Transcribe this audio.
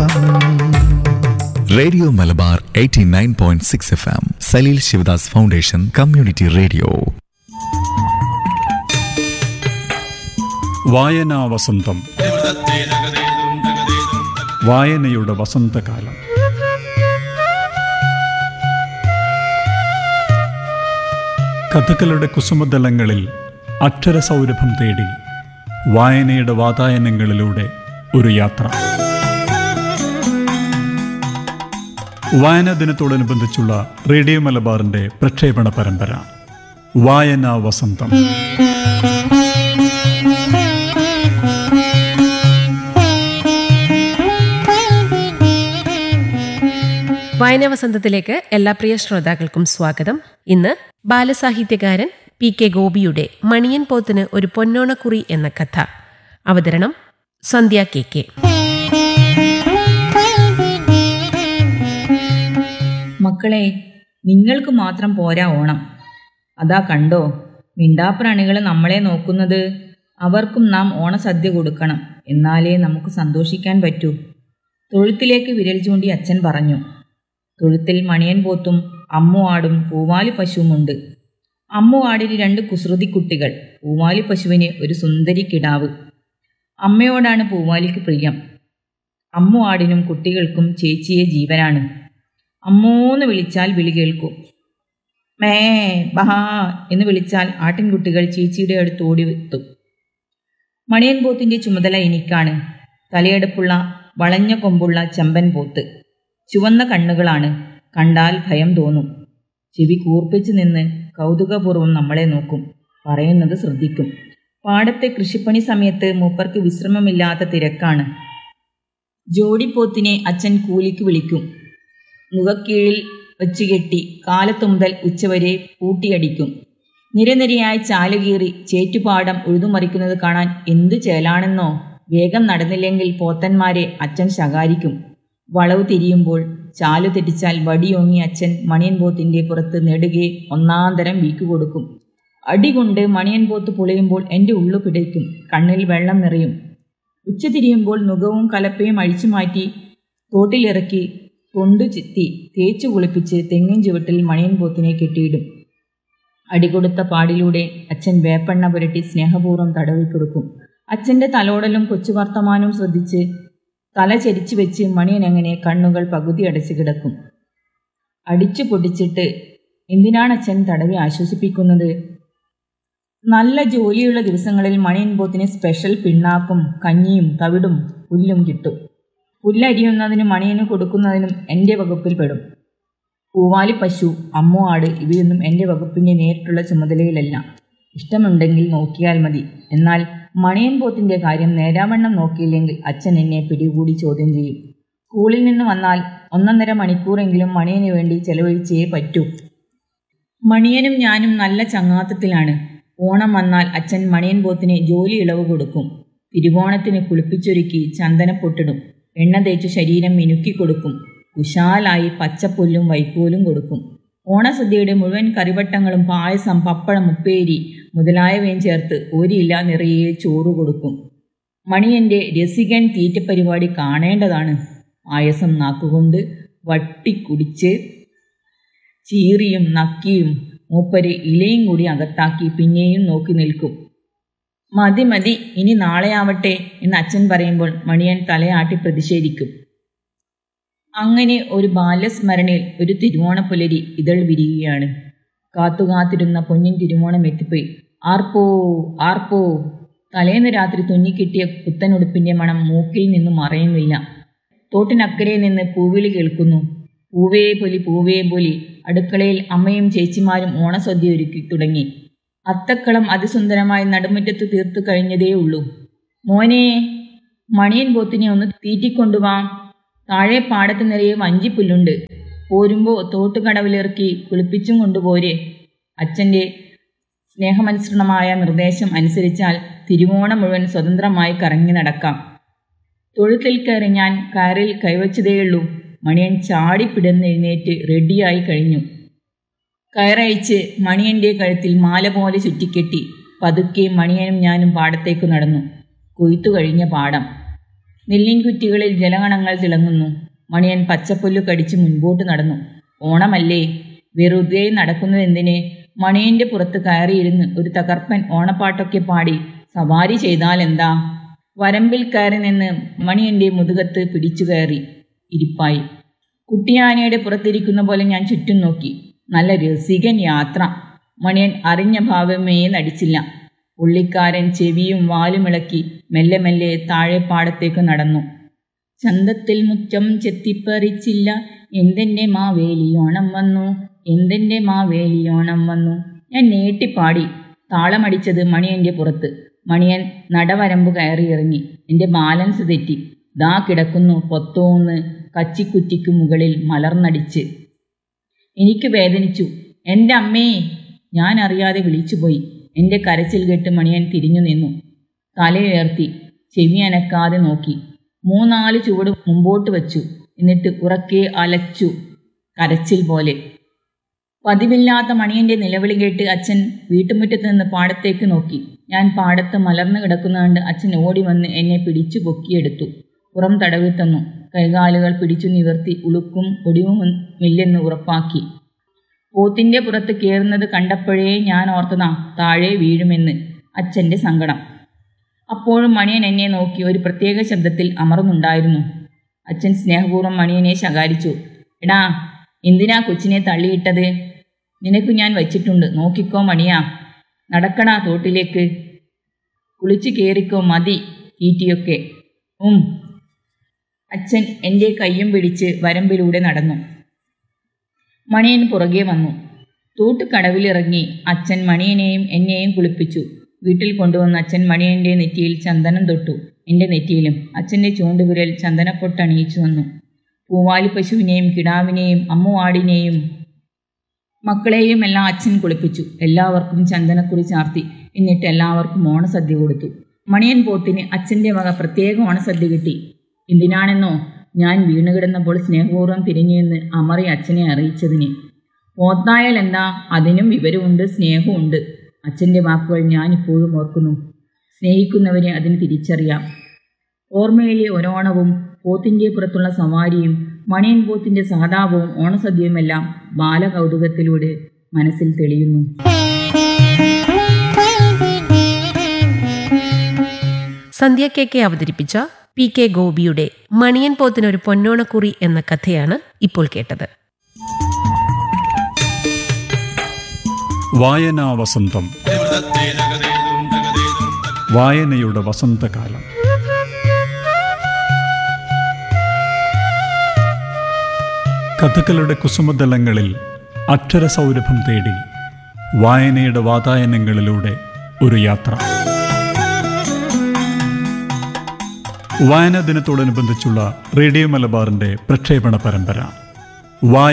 FM radio Malabar 89.6 F M Salil Shivadas foundation community radio വായനാ വസന്തം വായനയുടെ വസന്തകാലം കഥകളുടെ കുസുമതലങ്ങളിൽ അക്ഷരസൗരഭം തേടി വായനയുടെ വാതായനങ്ങളിലൂടെ ഒരു യാത്ര വായനാ ദിനത്തോടനുബന്ധിച്ചുള്ള റേഡിയോ മലബാറിന്റെ പ്രക്ഷേപണ പരമ്പര വായനാ വസന്തം വായനാ വസന്തത്തിലേക്ക് എല്ലാ പ്രിയ ശ്രോതാക്കൾക്കും സ്വാഗതം ഇന്ന് ബാലസാഹിത്യകാരൻ പി കെ ഗോപിയുടെ മണിയൻ പോത്തിന് ഒരു പൊന്നോണക്കുറി എന്ന കഥ അവതരണം സന്ധ്യ കെ കെ മക്കളെ നിങ്ങൾക്ക് മാത്രം പോരാ ഓണം അതാ കണ്ടോ മിണ്ടാപ്രാണികൾ നമ്മളെ നോക്കുന്നത് അവർക്കും നാം ഓണസദ്യ കൊടുക്കണം എന്നാലേ നമുക്ക് സന്തോഷിക്കാൻ പറ്റൂ തൊഴുത്തിലേക്ക് വിരൽ ചൂണ്ടി അച്ഛൻ പറഞ്ഞു തൊഴുത്തിൽ മണിയൻ പോത്തും അമ്മു ആടും പൂവാലി പശുവുമുണ്ട് അമ്മു ആടിന് രണ്ട് കുസൃതി കുട്ടികൾ പൂവാലി പശുവിന് ഒരു സുന്ദരി കിടാവ് അമ്മയോടാണ് പൂവാലിക്ക് പ്രിയം അമ്മു ആടിനും കുട്ടികൾക്കും ചേച്ചിയെ ജീവനാണ് അമ്മൂന്ന് വിളിച്ചാൽ വിളി കേൾക്കും മേ ബഹാ എന്ന് വിളിച്ചാൽ ആട്ടിൻകുട്ടികൾ ചേച്ചിയുടെ അടുത്ത് ഓടി എത്തും മണിയൻ പോത്തിന്റെ ചുമതല എനിക്കാണ് തലയെടുപ്പുള്ള വളഞ്ഞ കൊമ്പുള്ള ചെമ്പൻ പോത്ത് ചുവന്ന കണ്ണുകളാണ് കണ്ടാൽ ഭയം തോന്നും ചെവി കൂർപ്പിച്ചു നിന്ന് കൗതുകപൂർവ്വം നമ്മളെ നോക്കും പറയുന്നത് ശ്രദ്ധിക്കും പാടത്തെ കൃഷിപ്പണി സമയത്ത് മൂപ്പർക്ക് വിശ്രമമില്ലാത്ത തിരക്കാണ് ജോഡിപ്പോത്തിനെ അച്ഛൻ കൂലിക്ക് വിളിക്കും മുഖക്കീഴിൽ വച്ചു കെട്ടി കാലത്തു മുതൽ ഉച്ചവരെ പൂട്ടിയടിക്കും നിരനിരയായി ചാലുകീറി ചേറ്റുപാടം ഉഴുതുമറിക്കുന്നത് കാണാൻ എന്തു ചേലാണെന്നോ വേഗം നടന്നില്ലെങ്കിൽ പോത്തന്മാരെ അച്ഛൻ ശകാരിക്കും വളവ് തിരിയുമ്പോൾ ചാലു തെറ്റിച്ചാൽ വടിയോങ്ങി അച്ഛൻ മണിയൻ പോത്തിന്റെ പുറത്ത് നെടുകെ ഒന്നാന്തരം വീക്ക് കൊടുക്കും അടികൊണ്ട് മണിയൻ പോത്ത് പൊളിയുമ്പോൾ എൻ്റെ ഉള്ളു പിടയ്ക്കും കണ്ണിൽ വെള്ളം നിറയും ഉച്ച തിരിയുമ്പോൾ നുകവും കലപ്പയും അഴിച്ചു മാറ്റി തോട്ടിലിറക്കി കൊണ്ടു ചിത്തി തേച്ചു കുളിപ്പിച്ച് തെങ്ങിൻ ചുവട്ടിൽ മണിയൻ പോത്തിനെ കെട്ടിയിടും അടികൊടുത്ത പാടിലൂടെ അച്ഛൻ വേപ്പെണ്ണ പുരട്ടി സ്നേഹപൂർവ്വം തടവി കൊടുക്കും അച്ഛൻ്റെ തലോടലും കൊച്ചു വർത്തമാനവും ശ്രദ്ധിച്ച് തല ചരിച്ചു വെച്ച് മണിയൻ അങ്ങനെ കണ്ണുകൾ പകുതി അടച്ചു കിടക്കും അടിച്ചു പൊടിച്ചിട്ട് എന്തിനാണ് അച്ഛൻ തടവി ആശ്വസിപ്പിക്കുന്നത് നല്ല ജോലിയുള്ള ദിവസങ്ങളിൽ മണിയൻ പോത്തിന് സ്പെഷ്യൽ പിണ്ണാക്കും കഞ്ഞിയും തവിടും പുല്ലും കിട്ടും പുല്ലരിയുന്നതിനും മണിയന് കൊടുക്കുന്നതിനും എൻ്റെ വകുപ്പിൽപ്പെടും പൂവാലി പശു അമ്മു ആട് ഇവയൊന്നും എൻ്റെ വകുപ്പിൻ്റെ നേരിട്ടുള്ള ചുമതലയിലല്ല ഇഷ്ടമുണ്ടെങ്കിൽ നോക്കിയാൽ മതി എന്നാൽ മണിയൻ പോത്തിൻ്റെ കാര്യം നേരാവണ്ണം നോക്കിയില്ലെങ്കിൽ അച്ഛൻ എന്നെ പിടികൂടി ചോദ്യം ചെയ്യും സ്കൂളിൽ നിന്ന് വന്നാൽ ഒന്നൊന്നര മണിക്കൂറെങ്കിലും മണിയന് വേണ്ടി ചെലവഴിച്ചേ പറ്റൂ മണിയനും ഞാനും നല്ല ചങ്ങാത്തത്തിലാണ് ഓണം വന്നാൽ അച്ഛൻ മണിയൻ പോത്തിന് ജോലി ഇളവ് കൊടുക്കും തിരുവോണത്തിന് കുളിപ്പിച്ചൊരുക്കി ചന്ദനപ്പൊട്ടിടും എണ്ണ തേച്ചു ശരീരം മിനുക്കി കൊടുക്കും കുശാലായി പച്ചപ്പുല്ലും വൈക്കോലും കൊടുക്കും ഓണസദ്യയുടെ മുഴുവൻ കറിവട്ടങ്ങളും പായസം പപ്പടം ഉപ്പേരി മുതലായവയും ചേർത്ത് ഒരില നിറയെ ചോറ് കൊടുക്കും മണിയന്റെ രസികൻ തീറ്റ പരിപാടി കാണേണ്ടതാണ് പായസം നാക്കുകൊണ്ട് വട്ടിക്കുടിച്ച് ചീറിയും നക്കിയും മൂപ്പര് ഇലയും കൂടി അകത്താക്കി പിന്നെയും നോക്കി നിൽക്കും മതി മതി ഇനി നാളെയാവട്ടെ എന്ന് അച്ഛൻ പറയുമ്പോൾ മണിയൻ തലയാട്ടി പ്രതിഷേധിക്കും അങ്ങനെ ഒരു ബാല്യസ്മരണയിൽ ഒരു തിരുവോണപ്പുലരി ഇതൾ വിരിയുകയാണ് കാത്തുകാത്തിരുന്ന പൊന്നിൻ തിരുവോണം എത്തിപ്പോയി ആർപ്പോ ആർപ്പോ തലേന്ന് രാത്രി തുന്നിക്കിട്ടിയ പുത്തനുടുപ്പിന്റെ മണം മൂക്കിൽ നിന്നും മറയുന്നില്ല തോട്ടിനക്കരെ നിന്ന് പൂവിളി കേൾക്കുന്നു പൂവേ പൊലി പൂവേ പൊലി അടുക്കളയിൽ അമ്മയും ചേച്ചിമാരും ഓണസദ്യ ഒരുക്കി തുടങ്ങി അത്തക്കളം അതിസുന്ദരമായി നടുമുറ്റത്ത് തീർത്തു കഴിഞ്ഞതേ ഉള്ളൂ മോനെ മണിയൻ പോത്തിനെ ഒന്ന് തീറ്റിക്കൊണ്ടുവാ താഴെ പാടത്ത് നിറയെ വഞ്ചിപ്പുല്ലുണ്ട് പോരുമ്പോൾ തോട്ടുകടവിലിറക്കി കുളിപ്പിച്ചും കൊണ്ടുപോരെ അച്ഛൻ്റെ സ്നേഹമനുസൃണമായ നിർദ്ദേശം അനുസരിച്ചാൽ തിരുവോണം മുഴുവൻ സ്വതന്ത്രമായി കറങ്ങി നടക്കാം തൊഴുത്തിൽ കയറി ഞാൻ കയറിൽ കൈവച്ചതേയുള്ളൂ മണിയൻ ചാടിപ്പിടന്നെഴുന്നേറ്റ് റെഡിയായി കഴിഞ്ഞു കയറയച്ച് മണിയന്റെ കഴുത്തിൽ മാല പോലെ ചുറ്റിക്കെട്ടി പതുക്കെ മണിയനും ഞാനും പാടത്തേക്ക് നടന്നു കൊയ്ത്തു കഴിഞ്ഞ പാടം നെല്ലിൻകുറ്റികളിൽ ജലഗണങ്ങൾ തിളങ്ങുന്നു മണിയൻ പച്ചപ്പുല്ലു കടിച്ച് മുൻപോട്ട് നടന്നു ഓണമല്ലേ വെറുതെ നടക്കുന്നതെന്തിന് മണിയന്റെ പുറത്ത് കയറിയിരുന്ന് ഒരു തകർപ്പൻ ഓണപ്പാട്ടൊക്കെ പാടി സവാരി ചെയ്താൽ എന്താ വരമ്പിൽ കയറി നിന്ന് മണിയന്റെ മുതുകത്ത് പിടിച്ചു കയറി ഇരിപ്പായി കുട്ടിയാനയുടെ പുറത്തിരിക്കുന്ന പോലെ ഞാൻ ചുറ്റും നോക്കി നല്ല രസികൻ യാത്ര മണിയൻ അറിഞ്ഞ ഭാവമേ നടിച്ചില്ല പുള്ളിക്കാരൻ ചെവിയും വാലുമിളക്കി മെല്ലെ മെല്ലെ താഴെ പാടത്തേക്ക് നടന്നു ചന്തത്തിൽ മുറ്റം ചെത്തിപ്പറിച്ചില്ല എന്തെന്റെ മാവേലിയോണം വന്നു എന്തെന്റെ മാവേലിയോണം വന്നു ഞാൻ നീട്ടിപ്പാടി താളമടിച്ചത് മണിയന്റെ പുറത്ത് മണിയൻ നടവരമ്പ് കയറി ഇറങ്ങി എന്റെ ബാലൻസ് തെറ്റി ദാ കിടക്കുന്നു പൊത്തോന്ന് കച്ചിക്കുറ്റിക്കു മുകളിൽ മലർന്നടിച്ച് എനിക്ക് വേദനിച്ചു എൻ്റെ അമ്മേ ഞാൻ അറിയാതെ വിളിച്ചുപോയി എൻ്റെ കരച്ചിൽ കേട്ട് മണിയൻ തിരിഞ്ഞു നിന്നു തലയുയർത്തി ചെവി അനക്കാതെ നോക്കി മൂന്നാല് ചുവട് മുമ്പോട്ട് വച്ചു എന്നിട്ട് ഉറക്കെ അലച്ചു കരച്ചിൽ പോലെ പതിവില്ലാത്ത മണിയന്റെ നിലവിളി കേട്ട് അച്ഛൻ വീട്ടുമുറ്റത്ത് നിന്ന് പാടത്തേക്ക് നോക്കി ഞാൻ പാടത്ത് മലർന്നു കിടക്കുന്ന കണ്ട് അച്ഛൻ ഓടി വന്ന് എന്നെ പിടിച്ചു പൊക്കിയെടുത്തു പുറം തടവി തന്നു കൈകാലുകൾ പിടിച്ചു നിവർത്തി ഉളുക്കും ഒടിവും ഇല്ലെന്ന് ഉറപ്പാക്കി പോത്തിന്റെ പുറത്ത് കയറുന്നത് കണ്ടപ്പോഴേ ഞാൻ ഓർത്തതാ താഴെ വീഴുമെന്ന് അച്ഛന്റെ സങ്കടം അപ്പോഴും മണിയൻ എന്നെ നോക്കി ഒരു പ്രത്യേക ശബ്ദത്തിൽ അമർന്നുണ്ടായിരുന്നു അച്ഛൻ സ്നേഹപൂർവ്വം മണിയനെ ശകാരിച്ചു എടാ എന്തിനാ കൊച്ചിനെ തള്ളിയിട്ടത് നിനക്ക് ഞാൻ വച്ചിട്ടുണ്ട് നോക്കിക്കോ മണിയാ നടക്കടാ തോട്ടിലേക്ക് കുളിച്ചു കയറിക്കോ മതി തീറ്റിയൊക്കെ ഉം അച്ഛൻ എൻ്റെ കയ്യും പിടിച്ച് വരമ്പിലൂടെ നടന്നു മണിയൻ പുറകെ വന്നു തൂട്ടുകടവിലിറങ്ങി അച്ഛൻ മണിയനെയും എന്നെയും കുളിപ്പിച്ചു വീട്ടിൽ കൊണ്ടുവന്ന അച്ഛൻ മണിയന്റെ നെറ്റിയിൽ ചന്ദനം തൊട്ടു എൻ്റെ നെറ്റിയിലും അച്ഛൻ്റെ ചൂണ്ടുവിരൽ ചന്ദനപ്പൊട്ടണിയിച്ചു വന്നു പൂവാലി പശുവിനെയും കിടാവിനെയും അമ്മുവാടിനെയും മക്കളെയും എല്ലാം അച്ഛൻ കുളിപ്പിച്ചു എല്ലാവർക്കും ചന്ദനക്കുറി ചാർത്തി എന്നിട്ട് എല്ലാവർക്കും ഓണസദ്യ കൊടുത്തു മണിയൻ പോത്തിന് അച്ഛൻ്റെ വക പ്രത്യേക ഓണസദ്യ കിട്ടി എന്തിനാണെന്നോ ഞാൻ വീണുകിടന്നപ്പോൾ സ്നേഹപൂർവ്വം തിരിഞ്ഞെന്ന് അമറി അച്ഛനെ അറിയിച്ചതിന് പോത്തായാൽ എന്താ അതിനും വിവരമുണ്ട് സ്നേഹമുണ്ട് അച്ഛൻ്റെ വാക്കുകൾ ഞാൻ ഇപ്പോഴും ഓർക്കുന്നു സ്നേഹിക്കുന്നവരെ അതിന് തിരിച്ചറിയാം ഓർമ്മയിലെ ഒരോണവും പോത്തിൻ്റെ പുറത്തുള്ള സവാരിയും മണിയൻ പോത്തിന്റെ സഹതാപവും ഓണസദ്യയുമെല്ലാം ബാലകൗതുകത്തിലൂടെ മനസ്സിൽ തെളിയുന്നു സന്ധ്യ കെ കെ അവതരിപ്പിച്ച പി കെ ഗോപിയുടെ മണിയൻ പോത്തിനൊരു പൊന്നോണക്കുറി എന്ന കഥയാണ് ഇപ്പോൾ കേട്ടത് വായനാ വസന്തം വായനയുടെ വസന്തകാലം കഥകളുടെ കുസുമതലങ്ങളിൽ അക്ഷരസൗരഭം തേടി വായനയുടെ വാതായനങ്ങളിലൂടെ ഒരു യാത്ര വായനാ ദിനത്തോടനുബന്ധിച്ചുള്ള റേഡിയോ മലബാറിന്റെ പ്രക്ഷേപണ പരമ്പര വായ